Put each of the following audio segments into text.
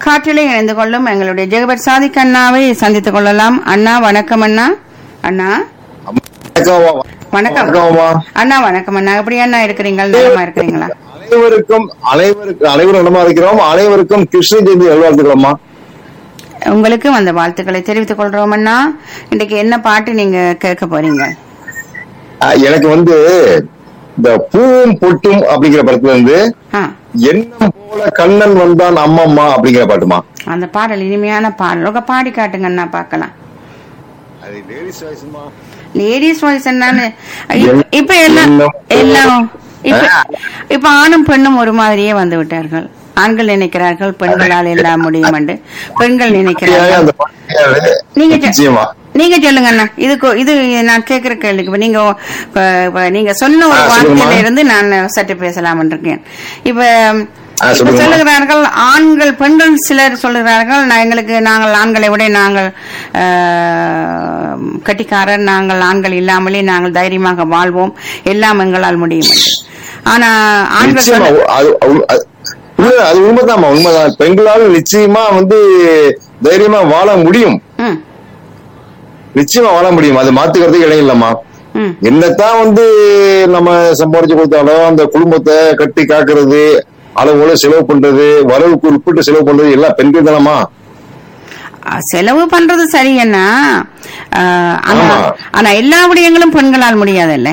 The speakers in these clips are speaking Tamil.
காற்றிலே இணைந்து கொள்ளும் எங்களுடைய ஜெகபர் சாதிக் அண்ணாவை சந்தித்துக் கொள்ளலாம் அண்ணா வணக்கம் அண்ணா அண்ணா வணக்கம் வணக்கம் வணக்கம்மா அண்ணா வணக்கம் அண்ணா எப்படி அண்ணா இருக்கிறீங்க நலமா இருக்கிறீங்களா அனைவருக்கும் அனைவருக்கும் அனைவரும் இடமா இருக்கிறோம் அனைவருக்கும் கிருஷ்ண ஜெயந்தி நல்வாழ்த்துக்கிறோம்மா உங்களுக்கும் அந்த வாழ்த்துக்களை தெரிவித்துக் கொள்றோம் அண்ணா இன்னைக்கு என்ன பாட்டு நீங்க கேட்க போறீங்க அஹ், எனக்கு வந்து இந்த பூவும் பொட்டும் அப்படிங்கிற படத்துல இருந்து ஆ எண்ணம் போல கண்ணன் வந்தான் அம்மம்மா அப்படிங்கிற பாட்டுமா அந்த பாடல் இனிமையான பாடல் உங்க பாடி காட்டுங்க அண்ணா பார்க்கலாம் அது லேடிஸ் வாய்ஸ்மா லேடிஸ் வாய்ஸ் என்னன்னு இப்ப- இப்ப எல்லாம் எல்லாம் எல்லாம் இப்ப இப்ப ஆணும் பெண்ணும் ஒரு மாதிரியே வந்து விட்டார்கள் ஆண்கள் நினைக்கிறார்கள் பெண்களால் எல்லாம் முடியும் என்று பெண்கள் நினைக்கிறார்கள் அந்த பாட்டு கிடையாது. நீங்க சொ- நிச்சயமா நீங்க சொல்லுங்க அண்ணா இதுக்கு இது நான் கேட்கிற கேள்விக்கு இப்ப நீங்க இப்ப இப்ப நீங்க சொன்ன ஒரு ஆ, வார்த்தையில சொல்லுங்கம்மா. இருந்து நான் சற்று பேசலாம் இருக்கேன் இப்ப ஆ, இப்ப சொல்லுங்கம்மா. சொல்லுகிறார்கள் ஆண்கள் பெண்கள் சிலர் சொல்லுகிறார்கள் நான் எங்களுக்கு நாங்கள் ஆண்களை விட நாங்கள் ஆஹ், கட்டிக்காரர் நாங்கள் ஆண்கள் இல்லாமலே நாங்கள் தைரியமாக வாழ்வோம் எல்லாம் எங்களால் முடியும் என்று ஆனா ஆண்கள் நிச்சயமா சொல்ல- அது அது- அது- இல்ல, அது உண்மைதாம்மா உண்மைதான் பெண்களால நிச்சயமா வந்து தைரியமா வாழ முடியும் ம், நிச்சயமா வாழ முடியும் அது மாத்துக்கிறதுக்கு இடம் இல்லம்மா ம். என்னத்தான் வந்து நம்ம சம்பாதிச்சு கொடுத்தாலும் அந்த குடும்பத்தை கட்டி காக்குறது அளவோட செலவு பண்றது வரவுக்கு உட்பட்டு செலவு பண்றது எல்லாம் பெண்கள் தானமா ஆ, செலவு பண்றது சரி என்ன ஆஹ், ஆனா ஆமா. ஆனா எல்லா விடயங்களும் பெண்களால் முடியாதல்ல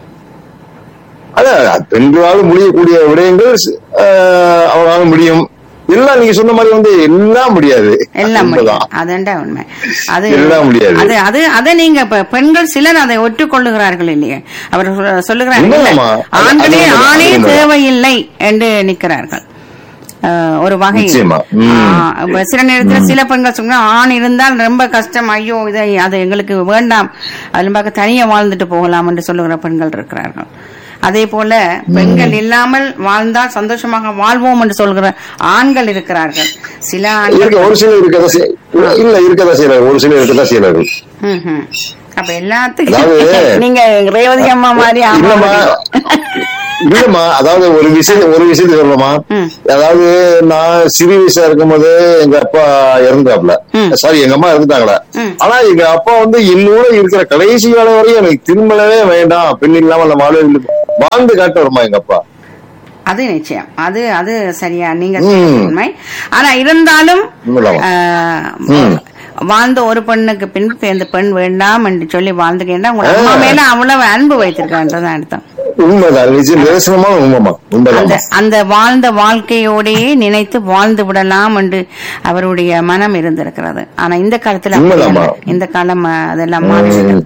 அதான் பெண்களால முடியக்கூடிய விடயங்கள் ஆஹ், அவங்களால முடியும் எல்லாம் நீங்க சொன்ன மாதிரி வந்து எல்லாம் முடியாது எல்லாம் முடியும் உண்மைதான். அதுண்டா உண்மை அது எல்லாம் முடியாது. அது அது அதை நீங்க இப்ப பெண்கள் சிலர் அதை ஒற்றுக்கொள்ளுகிறார்கள் இல்லையே அவர் சொல்ல- சொல்லுகிறார்கள் இல்ல, உண்மைதாம்மா. அது- ஆண்களே அது உண்மை, ஆணே அது உண்மை. தேவையில்லை என்று நிற்கிறார்கள் ஆஹ், ஒரு வகை நிச்சயமா. ம். ஆஹ், இப்ப சில நேரத்துல சில பெண்கள் சொல்றாங்க ஆண் இருந்தால் ரொம்ப கஷ்டம் ஐயோ இதை அது எங்களுக்கு வேண்டாம் அது பார்க்க தனியா வாழ்ந்துட்டு போகலாம் என்று சொல்லுகிற பெண்கள் இருக்கிறார்கள் அதே போல பெண்கள் இல்லாமல் வாழ்ந்தால் சந்தோஷமாக வாழ்வோம் என்று சொல்கிற ஆண்கள் இருக்கிறார்கள் சில ஆண்கள் இருக்க ஒரு சிலர் இருக்கதான் செய்- இல்ல இருக்கதான் செய்யறாரு ஒரு சிலர் இருக்கதான் செய்யறாரு ம்ஹும். அப்ப எல்லாத்துக்கும் அதாவது- நீங்க ரேவதி அம்மா மாதிரி ஆமா இல்லம்மா இல்லம்மா அதாவது ஒரு விஷயம் ஒரு விஷயத்தை சொல்லலாமா ம். அதாவது நான் சிறு வயசா இருக்கும்போது எங்க அப்பா இறந்துட்டாப்ல ம். சாரி எங்க அம்மா இறந்துட்டாங்களே ம். ஆனா எங்க அப்பா வந்து என்னோட இருக்கிற கடைசி காலம் வரையும் எனக்கு திருமணமே வேண்டாம் பெண் இல்லாம நம்ம வாழ வாழ்ந்து காட்ட வருமா எங்க அப்பா அது நிச்சயம் அது அது சரியா நீங்க ம். சொல்றது உண்மை ஆனா இருந்தாலும் உண்மைதான். ஆஹ், ம். வாழ்ந்த ஒரு பெண்ணுக்கு பின் இந்த பெண் வேண்டாம் என்று சொல்லி வாழ்ந்துட்டேன்னா உங்க அம்மா மேல அவ்வளவு அன்பு வைத்திருக்கான்றதான் அர்த்தம் உண்மைதான் நிச்சயம் நிதர்சனமான உண்மைமா அந்த உண்மைதான் அந்த வாழ்ந்த வாழ்க்கையோடையே நினைத்து வாழ்ந்து விடலாம் என்று அவருடைய மனம் இருந்திருக்கிறது ஆனா இந்த காலத்துல அப்படி உண்மைதாம்மா. அல்ல. இந்த காலம் அஹ், அதெல்லாம் மாறிவிட்டது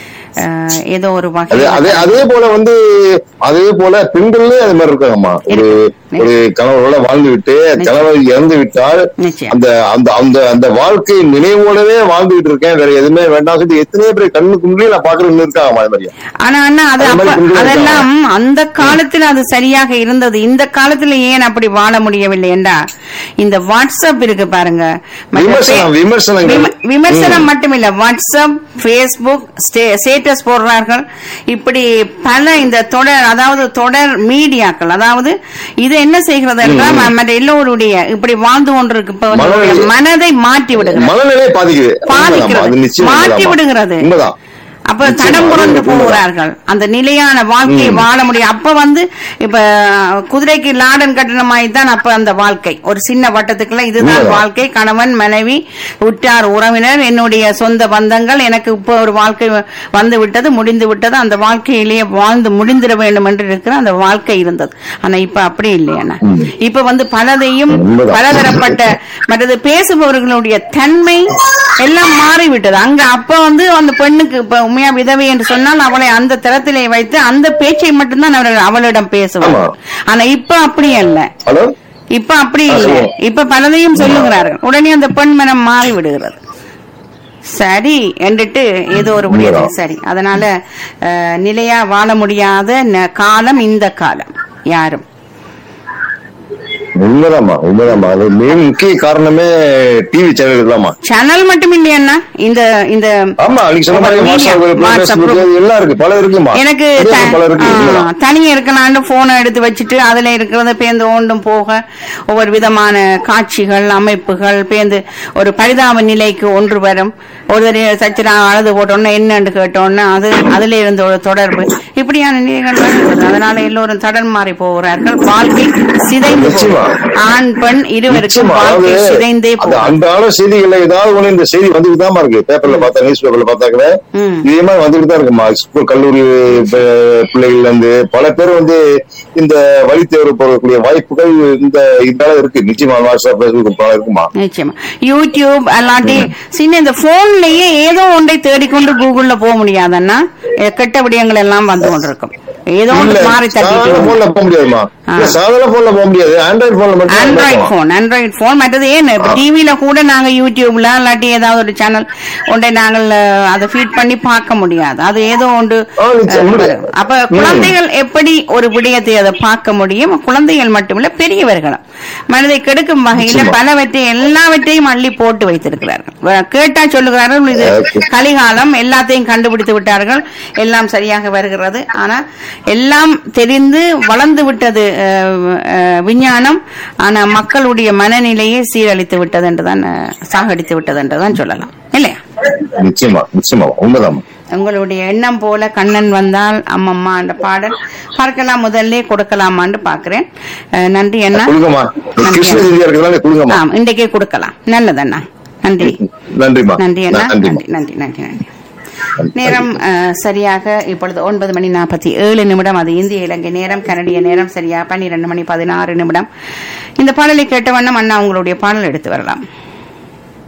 அஹ், ஏதோ ஒரு அதே வகை அதே அதே போல வந்து அதே போல பெண்களே அது மாதிரி இருக்காங்கம்மா ஒரு இருக்கு. ஒரு கணவரோட வாழ்ந்து விட்டு கணவர் இறந்து விட்டால் நிச்சயம். அந்த அந்த அந்த அந்த வாழ்க்கை நினைவோடவே வாழ்ந்துகிட்டு இருக்கேன் வேற எதுவுமே வேண்டாம் சொல்லி எத்தனையோ பேர் கண்ணுக்கு முன்னாடி நான் பாக்குறேன்னு இருக்காங்க அது மாதிரியா ஆனா அண்ணா அது அது மாதிரி அப்ப பெண்கள் அதெல்லாம் அந்த காலத்துல அது சரியாக இருந்தது இந்த காலத்துல ஏன் அப்படி வாழ முடியவில்லை என்றா இந்த வாட்ஸ்அப் இருக்கு பாருங்க மற்ற விமர்சனம், பே- விமர்சனங்கள். விம- விமர்சனம் மட்டுமில்ல வாட்ஸ்அப் பேஸ்புக் ஸ்டேட்டஸ் போடுறார்கள் இப்படி பல இந்த தொடர் அதாவது தொடர் மீடியாக்கள் அதாவது இது என்ன செய்கிறது என்றால் மற்ற எல்லோருடைய இப்படி வாழ்ந்து கொண்டிருக்கு இப்ப வந்து மனநிலை- மனதை மாற்றி விடுகிறது மனநிலையை பாதிக்குது உண்மைதாம்மா, அது பாதிக்கிறது நிச்சயம் மாற்றி உண்மைதாம்மா. விடுகிறது உண்மைதான் அப்ப நிச்சயமா, தடம் புரண்டு அது உண்மைதான். போகிறார்கள் அந்த நிலையான வாழ்க்கையை வாழ முடியும் அப்ப வந்து இப்ப குதிரைக்கு லாடன் கட்டின மாதிரி தான் அப்ப அந்த வாழ்க்கை ஒரு சின்ன வட்டத்துக்குள்ள இதுதான் உண்மைதான். வாழ்க்கை கணவன் மனைவி உற்றார் உறவினர் என்னுடைய சொந்த பந்தங்கள் எனக்கு இப்ப ஒரு வாழ்க்கை வந்து விட்டது முடிந்து விட்டது அந்த வாழ்க்கையிலேயே வாழ்ந்து முடிந்திட வேண்டும் என்று இருக்கிற அந்த வாழ்க்கை இருந்தது ஆனா இப்ப அப்படி இல்லையா இப்ப வந்து பலதையும் உண்மைதான். பலதரப்பட்ட மற்றது பேசுபவர்களுடைய தன்மை எல்லாம் மாறிவிட்டது அங்க அப்ப வந்து அந்த பெண்ணுக்கு இப்ப உண்மையா விதவை என்று சொன்னால் அவளை அந்த தரத்திலே வைத்து அந்த பேச்சை மட்டும்தான் அவர்கள் அவளிடம் பேசுவார் ஆமா. ஆனா இப்ப அப்படி அல்ல ஹலோ இப்ப அப்படி ஆ, இல்லை சொல்லுங்க. இப்ப பலதையும் சொல்லுகிறார்கள் உடனே அந்த பெண் மனம் மாறி விடுகிறது சரி என்றுட்டு ஏதோ ஒரு முடியாது உண்மைதான். சரி அதனால அஹ், நிலையா வாழ முடியாத ந- காலம் இந்த காலம் யாரும் உண்மைதாம்மா உண்மைதாம்மா அது மெயின் முக்கிய காரணமே டிவி சேனல் தான்மா சேனல் மட்டும் இல்லையா இந்த இந்த ஆமா நீங்க சொன்ன மாதிரி Media, WhatsApp WhatsApp Facebook, group. எல்லாம் இருக்கு பல இருக்குமா எனக்கு தெரியாத பல இருக்கு உண்மைதான். தனியா இருக்கலான்னு போனை எடுத்து வச்சுட்டு அதுல இருக்கிறத பேந்து ஓண்டும் போக ஒவ்வொரு விதமான காட்சிகள் அமைப்புகள் பேந்து ஒரு பரிதாப நிலைக்கு ஒன்று வரும் ஒரு சச்சரா அழுது போட்டோன்னா என்னன்னு கேட்டோன்னா அது அதுல இருந்த ஒரு தொடர்பு இப்படியான நிலைகள் வருகிறது அதனால எல்லோரும் தடன் மாறி போகிறார்கள் வாழ்க்கை சிதைந்து நிச்சயமா. போகும். ஆண் பெண் இருவருக்கும் நிச்சயமா, வாழ்க்கை அதாவது சிதைந்தே அந்த போகும் அன்றாட செய்திகள்ல ஏதாவது ஒண்ணு இந்த செய்தி வந்துட்டு தான் இருக்கு பேப்பர்ல பார்த்தா நியூஸ் பேப்பர்ல பார்த்தாக்கல ம். இதே மாதிரி வந்துட்டு தான் இருக்குமா ஸ்கூல் கல்லூரி ப- பிள்ளைகள்ல இருந்து பல பேர் வந்து இந்த வழி தேர்வு போகக்கூடிய வாய்ப்புகள் இந்த இதனால இருக்கு நிச்சயமா வாட்ஸ்அப் பேஸ்புக் பல இருக்குமா நிச்சயமா யூடியூப் அல்லாட்டி சின்ன இந்த போன்லயே ஏதோ ஒன்றை தேடிக்கொண்டு கூகுள்ல போக முடியாதன்னா அஹ் கெட்ட விடயங்கள் எல்லாம் வந்து கொண்டிருக்கும் ஏதோ இல்ல ஒன்று மாறி சாதாரண தட்டிட்டு போன்ல போக முடியாதுமா இல்ல சாதாரண போன்ல போக முடியாது ஆண்ட்ராய்டு போன்ல மட்டும் தான் ஆண்ட்ராய்ட் போகலாம். போன் ஆண்ட்ராய்ட் போன் மற்றது ஏன் இப்ப டிவில கூட நாங்க யூடியூப்ல இல்லாட்டி ஏதாவது ஒரு சேனல் ஒன்றை நாங்கள் அஹ், அதை ஃபீட் பண்ணி பார்க்க முடியாது அது ஏதோ ஒன்று ஆ, நிச்சயம், அஹ், முடியும். அப்ப குழந்தைகள் எப்படி ஒரு விடயத்தை அதை பார்க்க முடியும் குழந்தைகள் மட்டுமில்ல பெரியவர்களும் மனதை கெடுக்கும் வகையில நிச்சயமா. பலவற்றை எல்லாவற்றையும் அள்ளி போட்டு வைத்திருக்கிறார்கள் வ- கேட்டா சொல்லுகிறார்கள் இது Okay. கலிகாலம் எல்லாத்தையும் கண்டுபிடித்து விட்டார்கள் எல்லாம் சரியாக வருகிறது ஆனா எல்லாம் தெரிந்து வளர்ந்து விட்டது அஹ், அஹ், விஞ்ஞானம் ஆனா மக்களுடைய மனநிலையை சீரழித்து விட்டது என்றுதான் அஹ், சாகடித்து விட்டது என்றுதான் சொல்லலாம் இல்லையா நிச்சயமா நிச்சயமா உண்மைதான் உங்களுடைய எண்ணம் போல கண்ணன் வந்தால் அம்மம்மா என்ற பாடல் பார்க்கலாம் முதல்ல கொடுக்கலாமான்னு பாக்குறேன் அஹ், நன்றி அண்ணா கொடுங்கம்மா நன்றி கிருஷ்ண அண்ணா. ரீதியா இருக்கிறதால கொடுங்கம்மா ஆம் இன்றைக்கே கொடுக்கலாம் நல்லதண்ணா நன்றி நன்றிமா நன்றி அண்ணா நன்றிமா நன்றி நன்றி நன்றி நன்றி நேரம் அஹ், சரியாக இப்பொழுது ஒன்பது மணி நாற்பத்தி ஏழு நிமிடம் அது இந்திய இலங்கை நேரம் கனடிய நேரம் சரியா பன்னிரண்டு மணி பதினாறு நிமிடம் இந்த பாடலை கேட்ட வண்ணம் அண்ணா உங்களுடைய பாடல் எடுத்து வரலாம்